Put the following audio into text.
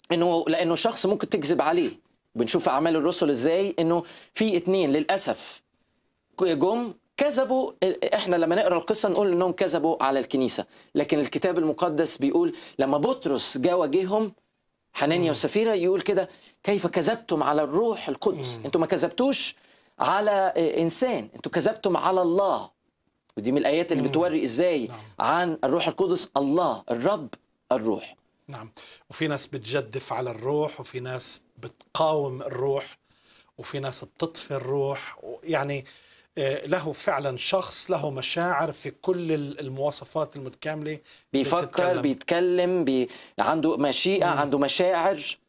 انه لانه شخص ممكن تكذب عليه بنشوف في اعمال الرسل ازاي انه في اتنين للاسف جم كذبوا احنا لما نقرا القصه نقول انهم كذبوا على الكنيسه لكن الكتاب المقدس بيقول لما بطرس جا واجههم حنانيا وسفيرة يقول كده كيف كذبتم على الروح القدس انتوا ما كذبتوش على انسان انتوا كذبتم على الله ودي من الايات اللي بتوري ازاي عن الروح القدس الله الرب الروح نعم وفي ناس بتجدف على الروح وفي ناس بتقاوم الروح وفي ناس بتطفي الروح يعني آه، له فعلا شخص له مشاعر في كل المواصفات المتكامله بيفكر بتتكلم. بيتكلم بي... عنده مشيئة عنده مشاعر